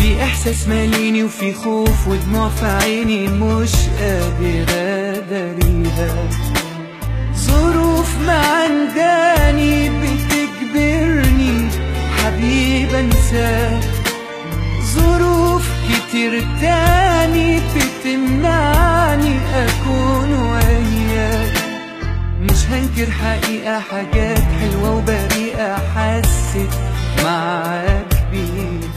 في احساس ماليني وفي خوف ودموع في عيني مش قادر اداريها ظروف معنداني بتجبرني حبيب انساك ظروف كتير تاني بتمنعني اكون وياك مش هنكر حقيقة حاجات حلوة وبريئة حسيت معاك بيها